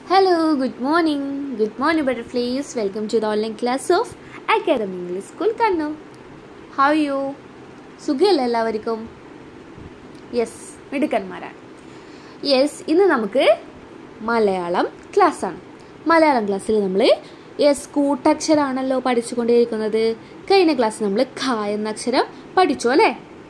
Hello, good morning. Good morning, butterflies. Welcome to the online class of Academy English School Kannur. How are you? സുഖമല്ല എല്ലാവർക്കും yes മിടുക്കന്മാരാണ് yes ഇന്ന് നമുക്ക് മലയാളം ക്ലാസ്സാണ് മലയാളം ക്ലാസ്സിൽ നമ്മൾ yes കൂട്ടക്ഷരമാണല്ലോ പഠിച്ചുകൊണ്ടേയിരിക്കുന്നത് കഴിഞ്ഞ ക്ലാസ്സിൽ നമ്മൾ ഖ എന്ന അക്ഷരം പഠിച്ചു അല്ലേ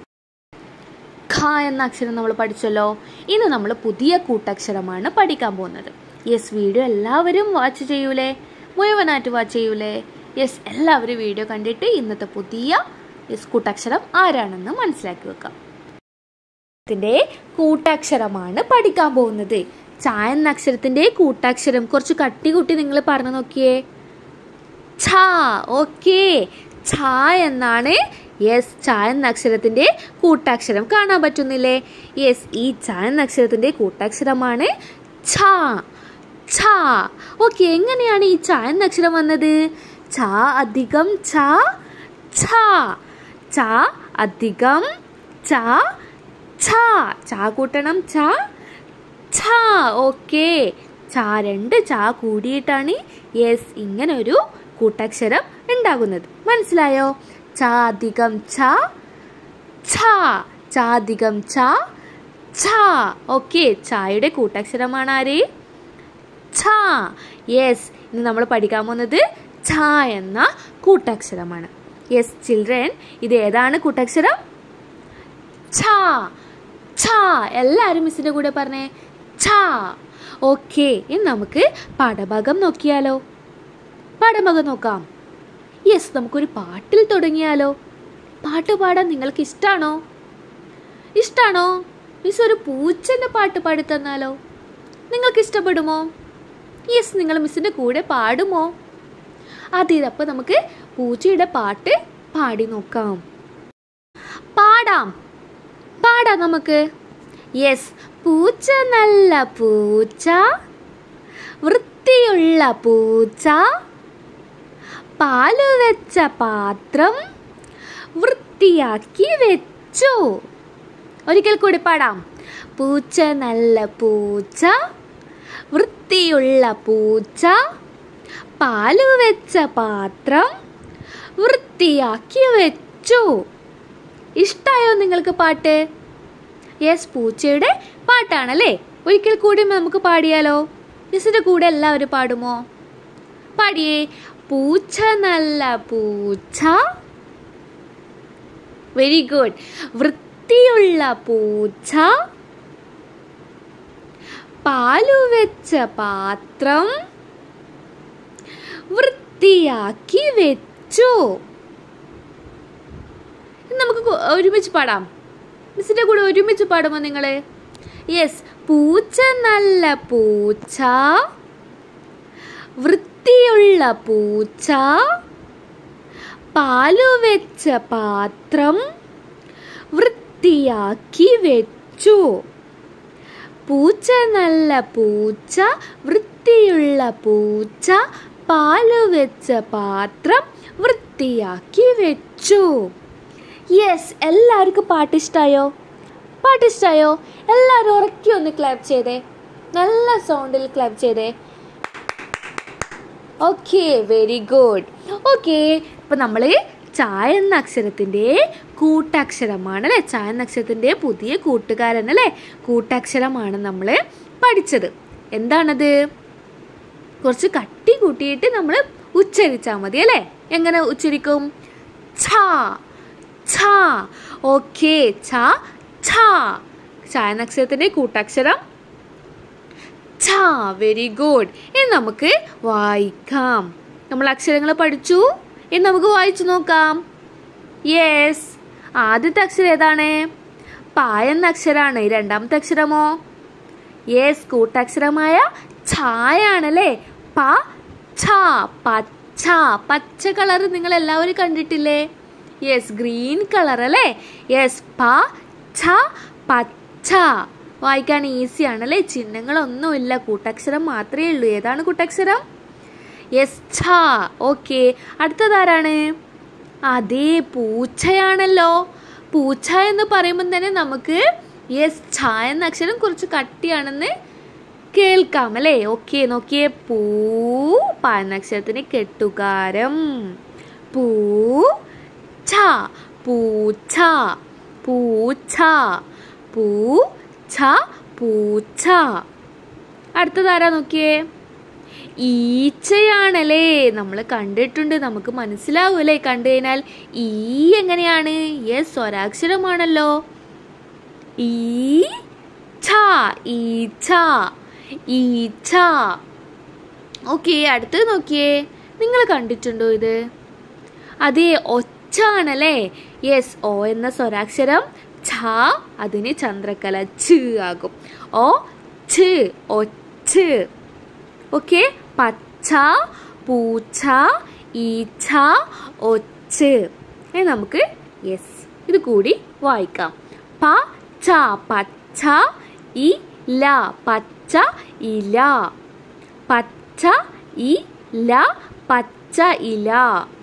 ഖ എന്ന അക്ഷരം നമ്മൾ പഠിച്ചല്ലോ ഇന്ന് നമ്മൾ പുതിയ കൂട്ടക്ഷരമാണ് പഠിക്കാൻ പോകുന്നത് യെസ് വീഡിയോ എല്ലാവരും വാച്ച് ചെയ്യൂലേ മുഴുവനായിട്ട് വാച്ച് ചെയ്യൂലേ യെസ് എല്ലാവരും വീഡിയോ കണ്ടിട്ട് ഇന്നത്തെ പുതിയ യെസ് കൂട്ടക്ഷരം ആരാണെന്ന് മനസ്സിലാക്കി വെക്കാം ത്തിന്റെ കൂട്ടക്ഷരമാണ് പഠിക്കാൻ പോകുന്നത് ച എന്ന അക്ഷരത്തിന്റെ കൂട്ടക്ഷരം കുറച്ച് കട്ടി കൂട്ടി നിങ്ങൾ പറഞ്ഞു നോക്കിയേ ഛ ഓക്കെ ഛ എന്നാണ് യെസ് ച എന്ന അക്ഷരത്തിന്റെ കൂട്ടാക്ഷരം കാണാൻ പറ്റുന്നില്ലേ യെസ് ഈ ച എന്ന അക്ഷരത്തിന്റെ കൂട്ടാക്ഷരമാണ് ഛ ഛ ഓക്കെ എങ്ങനെയാണ് ഈ ച എന്ന അക്ഷരം വന്നത് ഛ അധികം ഛ ഛ ഛ അധികം ഛ ഛ ഛ കൂട്ടണം ഛ ഛ ഓക്കെ ച രണ്ട് ച കൂടിയിട്ടാണ് യെസ് ഇങ്ങനെ ഒരു കൂട്ടക്ഷരം ഉണ്ടാകുന്നത് മനസ്സിലായോ ച അധികം ഛ ഛ ച അധികം ഛ ഛ ഓക്കെ ചായയുടെ കൂട്ടക്ഷരമാണ് ആര് ഛ യെസ് ഇന്ന് നമ്മൾ പഠിക്കാൻ പോകുന്നത് ഛ എന്ന കൂട്ടക്ഷരമാണ് യെസ് ചിൽഡ്രൻ ഇത് ഏതാണ് കൂട്ടക്ഷരം ഛ ഛ എല്ലാവരും മിസ്സിൻ്റെ കൂടെ പറഞ്ഞേ ഛ ഓക്കെ ഇനി നമുക്ക് പാഠഭാഗം നോക്കിയാലോ പാഠഭാഗം നോക്കാം യെസ് നമുക്കൊരു പാട്ടിൽ തുടങ്ങിയാലോ പാട്ട് പാടാൻ നിങ്ങൾക്ക് ഇഷ്ടമാണോ ഇഷ്ടമാണോ മിസ് ഒരു പൂച്ചൻ്റെ പാട്ട് പാടി തന്നാലോ നിങ്ങൾക്ക് ഇഷ്ടപ്പെടുമോ യെസ് നിങ്ങൾ മിസ്സിൻ്റെ കൂടെ പാടുമോ അതെ അപ്പോൾ നമുക്ക് പൂച്ചയുടെ പാട്ട് പാടി നോക്കാം പാടാം പാടാം നമുക്ക് യെസ് പൂച്ച നല്ല പൂച്ച വൃത്തിയുള്ള പൂച്ച പാല് വെച്ച പാത്രം വൃത്തിയാക്കി വെച്ചു ഒരിക്കൽ കൂടി പാടാം പൂച്ച നല്ല പൂച്ച വൃത്തിയുള്ള പൂച്ച പാല് വെച്ച പാത്രം വൃത്തിയാക്കി വെച്ചു ഇഷ്ടായോ നിങ്ങൾക്ക് പാട്ട് യെസ് പൂച്ചയുടെ പാട്ടാണല്ലേ ഒരിക്കൽ കൂടി നമുക്ക് പാടിയാലോ മിസ്സിന്റെ കൂടെ എല്ലാവരും പാടുമോ പാടിയേ പൂച്ച നല്ല പൂച്ച വെരി ഗുഡ് വൃത്തിയുള്ള പൂച്ച പാലു വെച്ച പാത്രം വൃത്തിയാക്കി വെച്ചു നമുക്ക് കു- ഒരുമിച്ച് പാടാം മിസ്സിന്റെ കൂടെ ഒരുമിച്ച് പാടുമോ നിങ്ങൾ യെസ് പൂച്ച നല്ല പൂച്ച വൃത്തിയുള്ള പൂച്ച പാലു വെച്ച പാത്രം വൃത്തിയാക്കി വെച്ചു പൂച്ച നല്ല പൂച്ച വൃത്തിയുള്ള പൂച്ച പാലു വെച്ച പാത്രം വൃത്തിയാക്കി വെച്ചു യെസ് എല്ലാവർക്കും പാട്ട് ഇഷ്ടമായോ പാട്ട് ഇഷ്ടമായോ എല്ലാവരും ഉറക്കി ഒന്ന് ക്ലാപ്പ് ചെയ്തേ നല്ല സൗണ്ടിൽ ക്ലാപ്പ് ചെയ്തേ ഓക്കെ വെരി ഗുഡ് ഓക്കെ ഇപ്പം നമ്മൾ ചായ എന്ന അക്ഷരത്തിൻ്റെ കൂട്ടക്ഷരമാണ് അല്ലേ ചായ എന്ന അക്ഷരത്തിൻ്റെ പുതിയ കൂട്ടുകാരൻ അല്ലേ കൂട്ടക്ഷരമാണ് നമ്മൾ പഠിച്ചത് എന്താണത് കുറച്ച് കട്ടി കൂട്ടിയിട്ട് നമ്മൾ ഉച്ചരിച്ചാൽ മതി അല്ലേ എങ്ങനെ ഉച്ചരിക്കും ഛ ഛ ഓക്കെ ഛ ഛ ചായ എന്ന അക്ഷരത്തിൻ്റെ കൂട്ടക്ഷരം ഛ വെരി ഗുഡ് ഇനി നമുക്ക് വായിക്കാം നമ്മൾ അക്ഷരങ്ങൾ പഠിച്ചു ഇനി നമുക്ക് വായിച്ചു നോക്കാം യെസ് ആദ്യത്തെ അക്ഷരം ഏതാണ് പ എന്ന അക്ഷരമാണ് രണ്ടാമത്തെ അക്ഷരമോ യെസ് കൂട്ടക്ഷരമായ ഛായ ആണല്ലേ പ ഛ പച്ച പച്ച കളർ നിങ്ങൾ എല്ലാവരും കണ്ടിട്ടില്ലേ യെസ് ഗ്രീൻ കളർ അല്ലേ യെസ് പ ഛ പച്ച വായിക്കാൻ ഈസി ആണല്ലേ ചിഹ്നങ്ങളൊന്നുമില്ല കൂട്ടക്ഷരം മാത്രമേ ഉള്ളൂ ഏതാണ് കൂട്ടക്ഷരം യെസ് ഛ ഓക്കെ അടുത്തതാരാണ് അതേ പൂച്ചയാണല്ലോ പൂച്ച എന്ന് പറയുമ്പോൾ തന്നെ നമുക്ക് യെസ് ഛ എന്ന അക്ഷരം കുറച്ച് കട്ടിയാണെന്ന് കേൾക്കാം അല്ലേ ഓക്കെ നോക്കിയേ പൂ പ എന്ന അക്ഷരത്തിന് കെട്ടുകാരം പൂ ഛ പൂച്ച പൂച്ച പൂ ഛ പൂച്ച അടുത്തതാരാ നോക്കിയേ ഈച്ചയാണല്ലേ നമ്മൾ കണ്ടിട്ടുണ്ട് നമുക്ക് മനസ്സിലാവൂലേ കണ്ടു കഴിഞ്ഞാൽ ഈ എങ്ങനെയാണ് യെസ് സ്വരാക്ഷരമാണല്ലോ ഈ ഛ ഈച്ച ഈച്ച ഓക്കെ അടുത്തത് നോക്കിയേ നിങ്ങൾ കണ്ടിട്ടുണ്ടോ ഇത് അതെ ഒച്ച ആണല്ലേ യെസ് ഓ എന്ന സ്വരാക്ഷരം ഛ അതിന് ചന്ദ്രക്കല ഛ് ആകും ഓ ഛ് ഒച്ച് ഓക്കെ പച്ച പൂച്ച ഈച്ച ഒച്ച് ഇനി നമുക്ക് യെസ് ഇത് കൂടി വായിക്കാം പ ച പച്ച ഇല പച്ച ഇല പച്ച ഇല പച്ച ഇല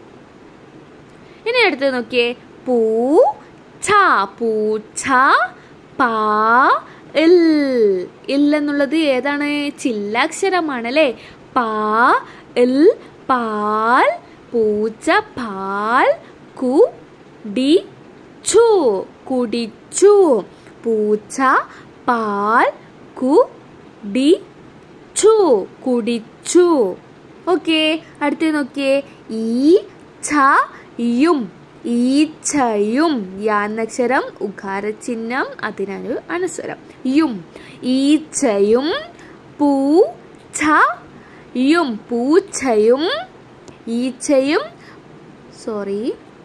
ഇനി അടുത്ത് നോക്കിയേ പൂ ഛ പൂച്ച പാ ഇൽ ഇൽ എന്നുള്ളത് ഏതാണ് ചില്ലാക്ഷരമാണല്ലേ പാ ഇൽ പാൽ പൂച്ച പാൽ കു ഡി ചു കുടിച്ചു പൂച്ച പാൽ കു ഡി ചു കുടിച്ചു ഓക്കെ അടുത്ത് നോക്കിയേ ഈ ഛ യും ഈച്ചയും യാന്നക്ഷരം ഉകാരചിഹ്നം അതിനൊരു അനുസ്വരം യും ഈച്ചയും പൂ ഛ യും പൂച്ചയും ഈച്ചയും സോറി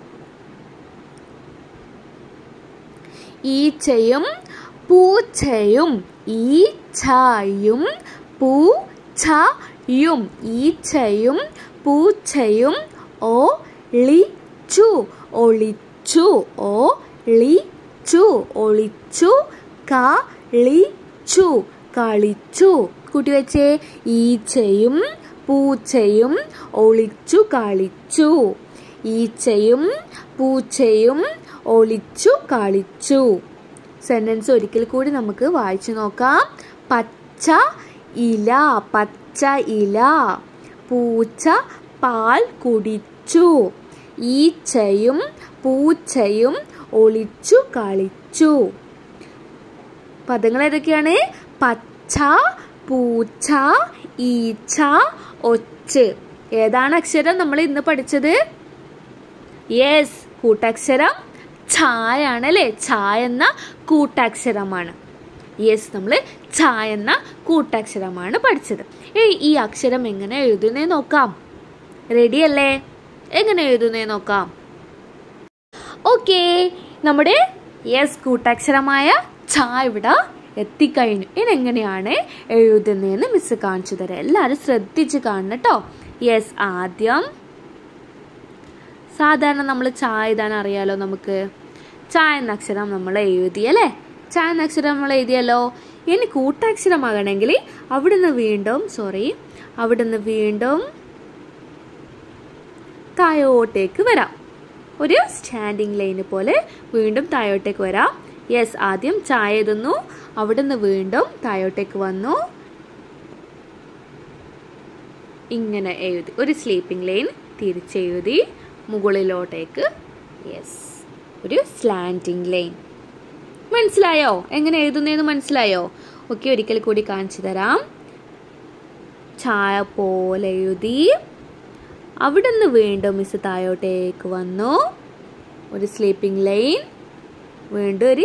ഈച്ചയും പൂച്ചയും ഈച്ചയും പൂച്ചയും ഈച്ചയും പൂച്ചയും ഒളിച്ചു ഒളിച്ചു ഒളിച്ചു ഒളിച്ചു കളിച്ചു കളിച്ചു കൂട്ടി വെച്ചേ ഈച്ചയും പൂച്ചയും ഒളിച്ചു കളിച്ചു ഈച്ചയും പൂച്ചയും ഒളിച്ചു കളിച്ചു സെന്റൻസ് ഒരിക്കൽ കൂടി നമുക്ക് വായിച്ചു നോക്കാം പച്ച ഇല പച്ച ഇല പൂച്ച പാൽ കുടിച്ചു ഈച്ചയും പൂച്ചയും ഒളിച്ചു കളിച്ചു പദങ്ങൾ ഏതൊക്കെയാണ് പച്ച പൂച്ച ഈച്ച ഒച്ച് ഏതാണ് അക്ഷരം നമ്മൾ ഇന്ന് പഠിച്ചത് യെസ് കൂട്ടക്ഷരം ഛായാണ് അല്ലേ ഛ എന്ന കൂട്ടക്ഷരമാണ് യെസ് നമ്മൾ ഛ എന്ന കൂട്ടക്ഷരമാണ് പഠിച്ചത് ഏയ് ഈ അക്ഷരം എങ്ങനെ എഴുതുന്നേ നോക്കാം റെഡി അല്ലേ എങ്ങനെ എഴുതുന്നേ നോക്കാം ഓക്കെ നമ്മുടെ യെസ് കൂട്ടക്ഷരമായ ഛ ഇവിടെ എത്തിക്കഴിഞ്ഞു ഇതെങ്ങനെയാണ് എഴുതുന്നതെന്ന് മിസ് കാണിച്ചു തരാം എല്ലാവരും ശ്രദ്ധിച്ച് കാണണം കേട്ടോ യെസ് ആദ്യം സാധാരണ നമ്മൾ ചായ എഴുതാൻ അറിയാലോ നമുക്ക് ചായ എന്ന അക്ഷരം നമ്മൾ എഴുതി അല്ലേ ചായ എന്ന അക്ഷരം നമ്മൾ എഴുതിയല്ലോ ഇനി കൂട്ടക്ഷരമാകണമെങ്കിൽ അവിടുന്ന് വീണ്ടും സോറി അവിടുന്ന് വീണ്ടും താഴോട്ടേക്ക് വരാം ഒരു സ്റ്റാൻഡിങ് ലൈന് പോലെ വീണ്ടും താഴോട്ടേക്ക് വരാം യെസ് ആദ്യം ചായ എഴുതുന്നു അവിടുന്ന് വീണ്ടും താഴോട്ടേക്ക് വന്നു ഇങ്ങനെ എഴുതി ഒരു സ്ലീപ്പിംഗ് ലൈൻ തിരിച്ചെഴുതി മുകളിലോട്ടേക്ക് യെസ് ഒരു സ്ലാൻറ്റിംഗ് ലൈൻ മനസ്സിലായോ എങ്ങനെ എഴുതുന്നതെന്ന് മനസ്സിലായോ ഓക്കെ ഒരിക്കൽ കൂടി കാണിച്ചു തരാം ചായ പോലെ എഴുതി അവിടുന്ന് വീണ്ടും മിസ് താഴോട്ടേക്ക് വന്നു ഒരു സ്ലീപ്പിംഗ് ലൈൻ വീണ്ടും ഒരു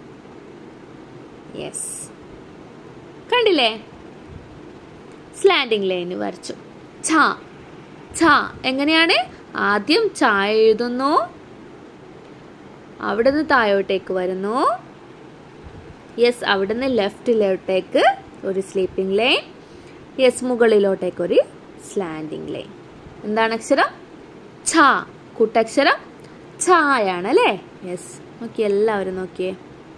യെസ് കണ്ടില്ലേ സ്ലാൻഡിംഗ് ലൈൻ വരച്ചു ഛ ഛ എങ്ങനെയാണ് ആദ്യം ചായ എഴുതുന്നു അവിടുന്ന് താഴോട്ടേക്ക് വരുന്നു യെസ് അവിടുന്ന് ലെഫ്റ്റിലോട്ടേക്ക് ഒരു സ്ലീപ്പിംഗ് ലൈൻ യെസ് മുകളിലോട്ടേക്ക് ഒരു സ്ലാൻഡിംഗ് ലൈൻ എന്താണ് അക്ഷരം ഛ കൂട്ടക്ഷരം ഛായാണ് അല്ലേ യെസ് നോക്കി എല്ലാവരും നോക്കിയേ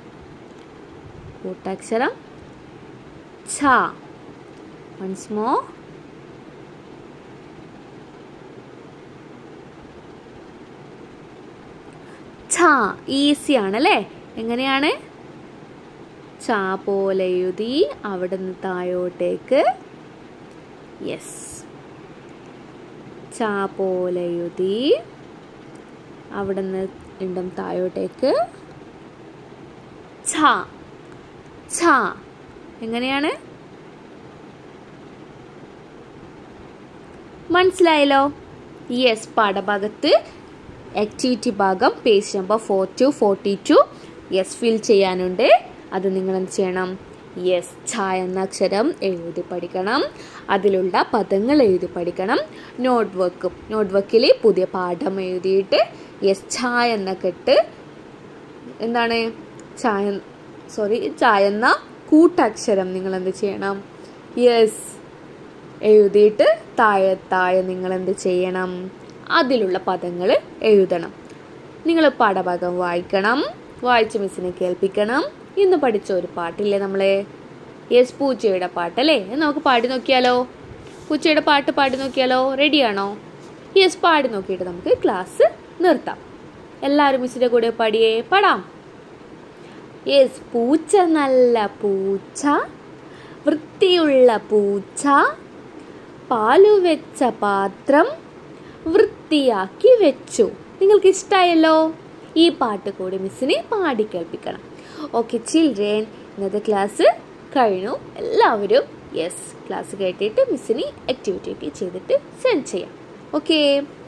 കൂട്ടക്ഷരം ഛ വൺസ് മോ ഛ ഈസി ആണ് അല്ലേ എങ്ങനെയാണ് ചാ പോലെ എഴുതി അവിടെ നിന്ന് താഴോട്ടേക്ക് യെസ് ചാ പോലെ എഴുതി അവിടെ നിന്ന് വീണ്ടും താഴോട്ടേക്ക് ഛ ഛ എങ്ങനെയാണ് മനസ്സിലായല്ലോ യെസ് പാഠഭാഗത്ത് ആക്ടിവിറ്റി ഭാഗം page number four two forty two yes fill ചെയ്യാനുണ്ട് അത് നിങ്ങൾ എന്ത് ചെയ്യണം യെസ് ഛ എന്ന അക്ഷരം എഴുതി പഠിക്കണം അതിലുള്ള പദങ്ങൾ എഴുതി പഠിക്കണം നോട്ട് വർക്കും നോട്ട് വർക്കിൽ പുതിയ പാഠം എഴുതിയിട്ട് യെസ് ഛ എന്ന കെട്ട് എന്താണ് ചായ സോറി ചായ എന്ന കൂട്ടക്ഷരം നിങ്ങൾ എന്ത് ചെയ്യണം യെസ് എഴുതിയിട്ട് താഴെ താഴെ നിങ്ങൾ എന്ത് ചെയ്യണം അതിലുള്ള പദങ്ങൾ എഴുതണം നിങ്ങൾ പാഠഭാഗം വായിക്കണം വായിച്ച് മിസ്സിനെ കേൾപ്പിക്കണം ഇന്ന് പഠിച്ച ഒരു പാട്ടില്ലേ നമ്മളെ യെസ് പൂച്ചയുടെ പാട്ടല്ലേ നമുക്ക് പാടി നോക്കിയാലോ പൂച്ചയുടെ പാട്ട് പാടി നോക്കിയാലോ റെഡിയാണോ യെസ് പാടി നോക്കിയിട്ട് നമുക്ക് ക്ലാസ് നിർത്താം എല്ലാവരും മിസ്സിൻ്റെ കൂടെ പാടിയേ പാടാം യെസ് പൂച്ച നല്ല പൂച്ച വൃത്തിയുള്ള പൂച്ച പാലു വെച്ച പാത്രം വൃത്തിയാക്കി വെച്ചു നിങ്ങൾക്ക് ഇഷ്ടമായല്ലോ ഈ പാട്ട് കൂടി മിസ്സിനെ പാടി കേൾപ്പിക്കണം ഓക്കെ ചിൽഡ്രൻ ഇന്നത്തെ ക്ലാസ് കഴിഞ്ഞു എല്ലാവരും യെസ് ക്ലാസ് കേട്ടിട്ട് മിസ്സിന് ആക്ടിവിറ്റി ഒക്കെ ചെയ്തിട്ട് സെൻഡ് ചെയ്യാം ഓക്കേ